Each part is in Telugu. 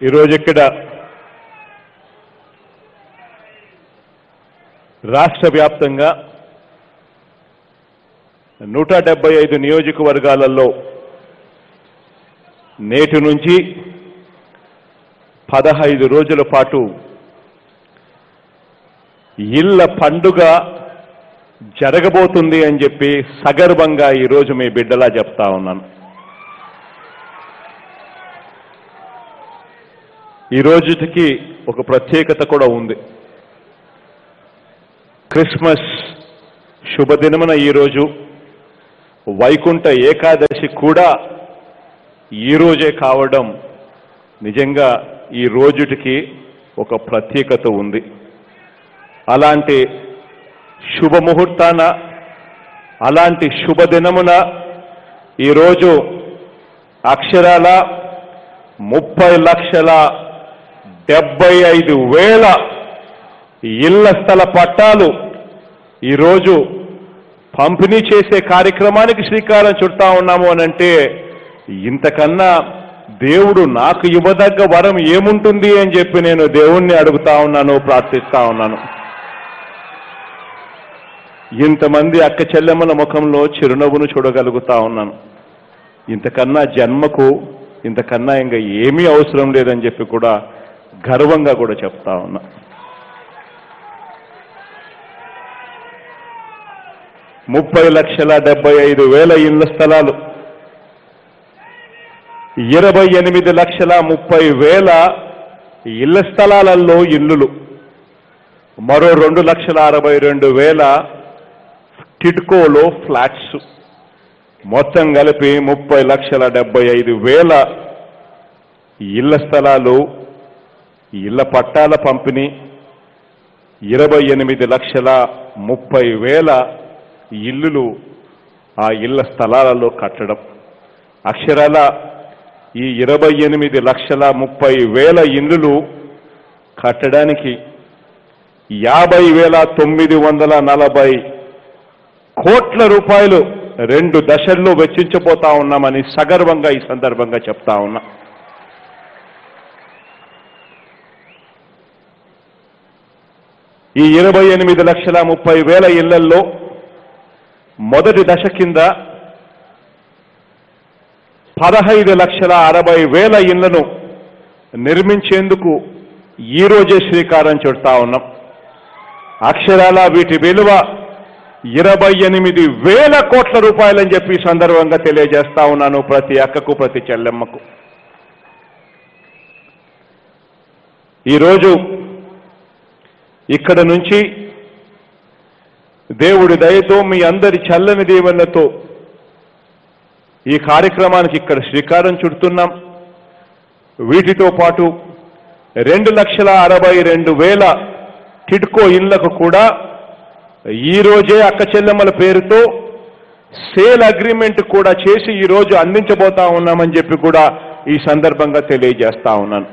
ఈరోజు ఇక్కడ రాష్ట్ర వ్యాప్తంగా నూట డెబ్బై ఐదు నియోజకవర్గాలలో నేటి నుంచి పదహైదు రోజుల పాటు ఇళ్ల పండుగ జరగబోతుంది అని చెప్పి సగర్వంగా ఈరోజు మీ బిడ్డలా చెప్తా ఉన్నాను ఈ రోజుకి ఒక ప్రత్యేకత కూడా ఉంది క్రిస్మస్ శుభదినమున ఈరోజు వైకుంఠ ఏకాదశి కూడా ఈ రోజే కావడం నిజంగా ఈ రోజుటికి ఒక ప్రత్యేకత ఉంది అలాంటి శుభముహూర్తాన అలాంటి శుభదినమున ఈరోజు అక్షరాల ముప్పై లక్షల డెబ్బై ఐదు వేల ఇళ్ల స్థల పట్టాలు ఈరోజు పంపిణీ చేసే కార్యక్రమానికి శ్రీకారం చుడతా ఉన్నాము అని అంటే ఇంతకన్నా దేవుడు నాకు ఇవ్వదగ్గ వరం ఏముంటుంది అని చెప్పి నేను దేవుణ్ణి అడుగుతా ఉన్నాను ప్రార్థిస్తా ఉన్నాను ఇంతమంది అక్క చెల్లెమ్మల ముఖంలో చిరునవ్వును చూడగలుగుతా ఉన్నాను ఇంతకన్నా జన్మకు ఇంతకన్నా ఇంకా ఏమీ అవసరం లేదని చెప్పి కూడా గర్వంగా కూడా చెప్తా ఉన్నా ముప్పై లక్షల డెబ్బై ఐదు వేల ఇళ్ల స్థలాలు ఇరవై ఎనిమిది లక్షల ముప్పై వేల ఇళ్ల స్థలాలలో ఇల్లులు మరో రెండు లక్షల అరవై రెండు వేల టిడ్కోలో ఫ్లాట్స్ మొత్తం కలిపి ముప్పై లక్షల డెబ్బై ఐదు వేల ఇళ్ల స్థలాలు ఇళ్ల పట్టాల పంపిణీ ఇరవై ఎనిమిది లక్షల ముప్పై వేల ఇల్లులు ఆ ఇళ్ల స్థలాలలో కట్టడం అక్షరాల ఈ ఇరవై ఎనిమిది లక్షల ముప్పై వేల ఇల్లులు కట్టడానికి యాభై వేల తొమ్మిది వందల నలభై కోట్ల రూపాయలు రెండు దశల్లో వెచ్చించబోతా ఉన్నామని సగర్వంగా ఈ సందర్భంగా చెప్తా ఉన్నా ఈ ఇరవై ఎనిమిది లక్షల ముప్పై వేల ఇళ్లల్లో మొదటి దశ కింద పదహైదు లక్షల అరవై వేల ఇళ్లను నిర్మించేందుకు ఈ రోజే శ్రీకారం చుడతా ఉన్నాం అక్షరాల వీటి విలువ ఇరవై ఎనిమిది వేల కోట్ల రూపాయలని చెప్పి ఈ సందర్భంగా తెలియజేస్తా ఉన్నాను ప్రతి అక్కకు ప్రతి చెల్లెమ్మకు ఈరోజు ఇక్కడ నుంచి దేవుడి దయతో మీ అందరి చల్లని దీవెనతో ఈ కార్యక్రమానికి ఇక్కడ శ్రీకారం చుడుతున్నాం వీటితో పాటు రెండు లక్షల అరవై రెండు వేల టిడ్కో ఇళ్లకు కూడా ఈ రోజే అక్క చెల్లెమ్మల పేరుతో సేల్ అగ్రిమెంట్ కూడా చేసి ఈ రోజు అందించబోతా ఉన్నామని చెప్పి కూడా ఈ సందర్భంగా తెలియజేస్తా ఉన్నాను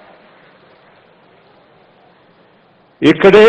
ఇక్కడే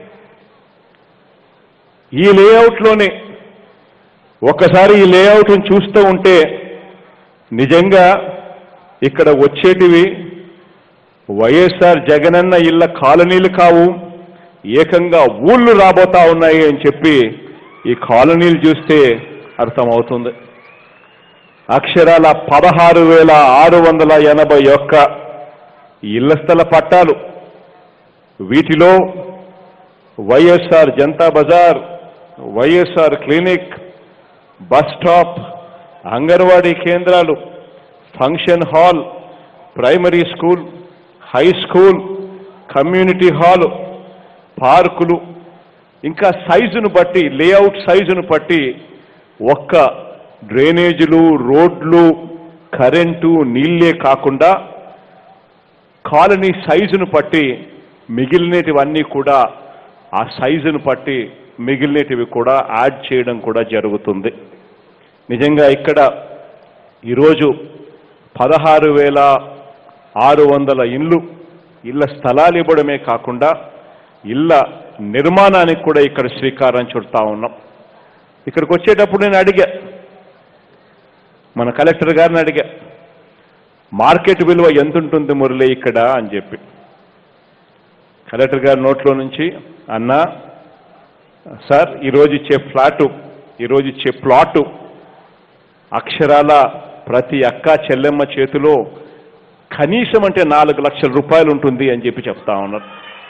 ఈ లేఅవుట్లోనే ఒక్కసారి ఈ లేఅవుట్ను చూస్తూ ఉంటే నిజంగా ఇక్కడ వచ్చేటివి వైఎస్ఆర్ జగనన్న ఇళ్ల కాలనీలు కావు ఏకంగా ఊళ్ళు రాబోతా ఉన్నాయి అని చెప్పి ఈ కాలనీలు చూస్తే అర్థమవుతుంది అక్షరాల పదహారు వేల ఆరు వందల ఎనభై ఒక్క ఇళ్ల స్థల పట్టాలు వీటిలో YSR Janata Bazar YSR clinic bus stop anganwadi కేంద్రాలు function hall primary school high school community hall పార్కులు ఇంకా సైజును బట్టి లేఅవుట్ సైజును బట్టి ఒక్క డ్రైనేజీలు రోడ్లు కరెంటు నీళ్ళే కాకుండా కాలనీ సైజును బట్టి మిగిలినటివన్నీ కూడా ఆ సైజును బట్టి మిగిలినటివి కూడా యాడ్ చేయడం కూడా జరుగుతుంది నిజంగా ఇక్కడ ఈరోజు పదహారు వేల ఆరు వందల ఇండ్లు ఇళ్ల స్థలాలు ఇవ్వడమే కాకుండా ఇళ్ల నిర్మాణానికి కూడా ఇక్కడ శ్రీకారం చుడతా ఉన్నాం ఇక్కడికి వచ్చేటప్పుడు నేను అడిగా మన కలెక్టర్ గారిని అడిగా మార్కెట్ విలువ ఎంత ఉంటుంది మురళి ఇక్కడ అని చెప్పి కలెక్టర్ గారి నోట్లో నుంచి అన్నా సార్ ఈరోజు ఇచ్చే ఫ్లాటు ఈరోజు ఇచ్చే ప్లాటు అక్షరాల ప్రతి అక్క చెల్లెమ్మ చేతిలో కనీసం అంటే నాలుగు లక్షల రూపాయలు ఉంటుంది అని చెప్పి చెప్తా ఉన్నారు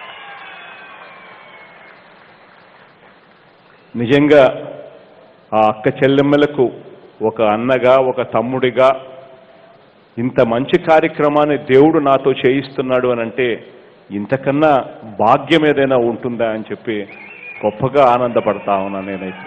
నిజంగా ఆ అక్క చెల్లెమ్మలకు ఒక అన్నగా ఒక తమ్ముడిగా ఇంత మంచి కార్యక్రమాన్ని దేవుడు నాతో చేయిస్తున్నాడు అని అంటే ఇంతకన్నా భాగ్యం ఏదైనా ఉంటుందా అని చెప్పి గొప్పగా ఆనందపడతా ఉన్నా నేనైతే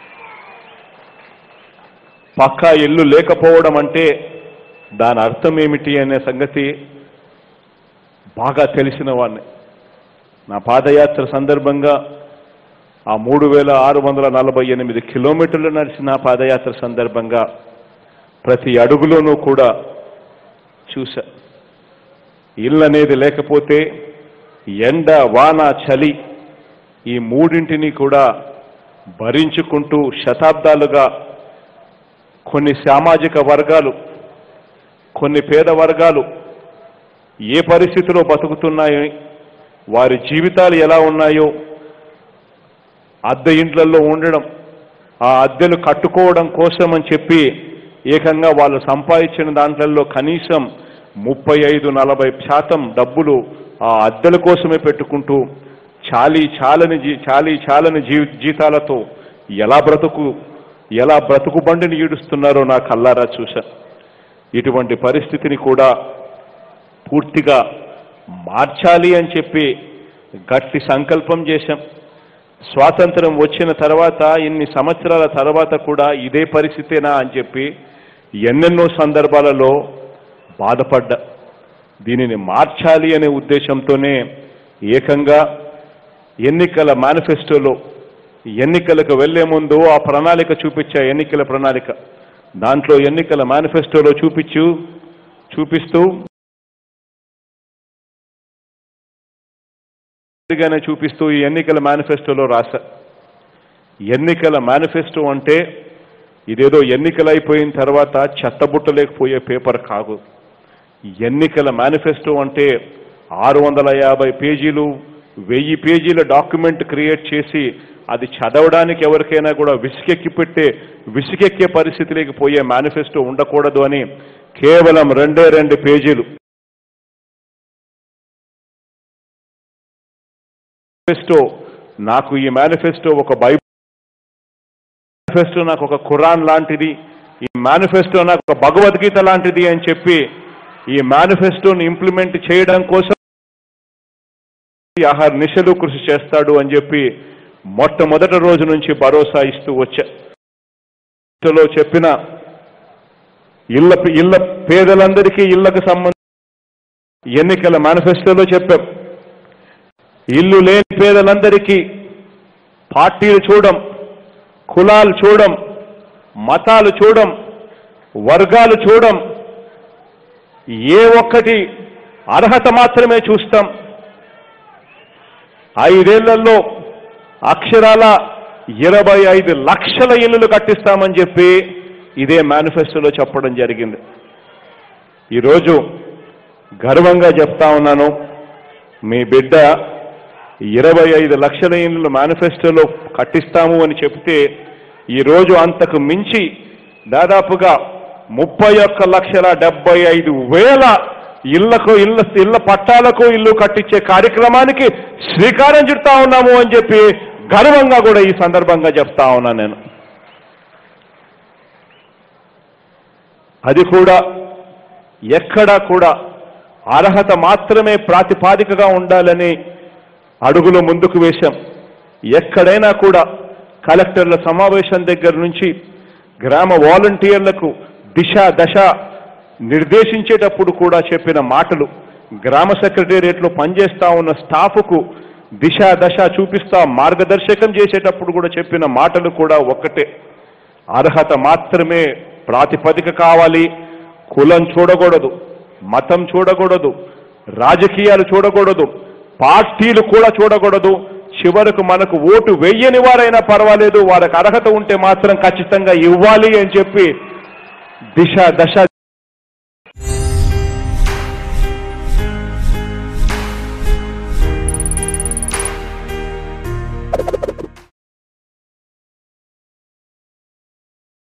పక్కా ఇల్లు లేకపోవడం అంటే దాని అర్థం ఏమిటి అనే సంగతి బాగా తెలిసిన వాడిని నా పాదయాత్ర సందర్భంగా ఆ మూడు వేల ఆరు వందల నలభై ఎనిమిది కిలోమీటర్లు నడిచిన పాదయాత్ర సందర్భంగా ప్రతి అడుగులోనూ కూడా చూశా ఇల్లు అనేది లేకపోతే ఎండ వాన చలి ఈ మూడింటిని కూడా భరించుకుంటూ శతాబ్దాలుగా కొన్ని సామాజిక వర్గాలు కొన్ని పేద వర్గాలు ఏ పరిస్థితిలో బతుకుతున్నాయో వారి జీవితాలు ఎలా ఉన్నాయో అద్దె ఇండ్లలో ఉండడం ఆ అద్దెలు కట్టుకోవడం కోసం అని చెప్పి ఏకంగా వాళ్ళు సంపాదించిన దాంట్లలో కనీసం ముప్పై ఐదు నలభై శాతం డబ్బులు ఆ అద్దెల కోసమే పెట్టుకుంటూ చాలీ చాలని జీ చాలీ చాలని జీ జీతాలతో ఎలా బ్రతుకు ఎలా బ్రతుకు బండిని ఈడుస్తున్నారో నా కల్లారా చూశా ఇటువంటి పరిస్థితిని కూడా పూర్తిగా మార్చాలి అని చెప్పి గట్టి సంకల్పం చేశాం స్వాతంత్రం వచ్చిన తర్వాత ఇన్ని సంవత్సరాల తర్వాత కూడా ఇదే పరిస్థితేనా అని చెప్పి ఎన్నెన్నో సందర్భాలలో బాధపడ్డా దీనిని మార్చాలి అనే ఉద్దేశంతోనే ఏకంగా ఎన్నికల మేనిఫెస్టోలో ఎన్నికలకు వెళ్లే ముందు ఆ ప్రణాళిక చూపించా ఎన్నికల ప్రణాళిక దాంట్లో ఎన్నికల మేనిఫెస్టోలో చూపించు చూపిస్తూ గానే చూపిస్తూ ఈ ఎన్నికల మేనిఫెస్టోలో రాశా ఎన్నికల మేనిఫెస్టో అంటే ఇదేదో ఎన్నికలు అయిపోయిన తర్వాత చెత్తబుట్టలేకపోయే పేపర్ కాదు ఎన్నికల మేనిఫెస్టో అంటే ఆరు వందల యాభై పేజీలు వెయ్యి పేజీల డాక్యుమెంట్ క్రియేట్ చేసి అది చదవడానికి ఎవరికైనా కూడా విసుకెక్కి పెట్టే విసుకెక్కే పరిస్థితిలోకి పోయే మేనిఫెస్టో ఉండకూడదు అని కేవలం రెండే రెండు పేజీలు మేనిఫెస్టో నాకు ఈ మేనిఫెస్టో ఒక బైబిల్ మేనిఫెస్టో నాకు ఒక ఖురాన్ లాంటిది ఈ మేనిఫెస్టో నాకు ఒక భగవద్గీత లాంటిది అని చెప్పి ఈ మేనిఫెస్టోని ఇంప్లిమెంట్ చేయడం కోసం ఆహార నిశలు కృషి చేస్తాడు అని చెప్పి మొట్టమొదటి రోజు నుంచి భరోసా ఇస్తూ వచ్చా లో చెప్పిన ఇళ్ళ ఇళ్ళ పేదలందరికీ ఇళ్లకు సంబంధించి ఎన్నికల మేనిఫెస్టోలో చెప్పాం ఇల్లు లేని పేదలందరికీ పార్టీలు చూడం కులాలు చూడం మతాలు చూడం వర్గాలు చూడం ఏ ఒక్కటి అర్హత మాత్రమే చూస్తాం ఐదేళ్లలో అక్షరాల ఇరవై ఐదు లక్షల ఇల్లులు కట్టిస్తామని చెప్పి ఇదే మేనిఫెస్టోలో చెప్పడం జరిగింది ఈరోజు గర్వంగా చెప్తా ఉన్నాను మీ బిడ్డ ఇరవై ఐదు లక్షల ఇళ్ళు మేనిఫెస్టోలో కట్టిస్తాము అని చెప్తే ఈరోజు అంతకు మించి దాదాపుగా ముప్పై ఒక్క లక్షల డెబ్బై ఐదు వేల ఇళ్లకు ఇళ్ళ ఇళ్ల పట్టాలకు ఇల్లు కట్టించే కార్యక్రమానికి శ్రీకారం చుడతా ఉన్నాము అని చెప్పి గర్వంగా కూడా ఈ సందర్భంగా చెప్తా ఉన్నా నేను అది కూడా ఎక్కడా కూడా అర్హత మాత్రమే ప్రాతిపాదికగా ఉండాలని అడుగులు ముందుకు వేశాం ఎక్కడైనా కూడా కలెక్టర్ల సమావేశం దగ్గర నుంచి గ్రామ వాలంటీర్లకు దిశ దశ నిర్దేశించేటప్పుడు కూడా చెప్పిన మాటలు గ్రామ సెక్రటేరియట్లో పనిచేస్తా ఉన్న స్టాఫ్కు దిశ దశ చూపిస్తా మార్గదర్శకం చేసేటప్పుడు కూడా చెప్పిన మాటలు కూడా ఒక్కటే అర్హత మాత్రమే ప్రాతిపదిక కావాలి కులం చూడకూడదు మతం చూడకూడదు రాజకీయాలు చూడకూడదు పార్టీలు కూడా చూడకూడదు చివరకు మనకు ఓటు వెయ్యని వారైనా పర్వాలేదు వారికి అర్హత ఉంటే మాత్రం ఖచ్చితంగా ఇవ్వాలి అని చెప్పి దిశ దశ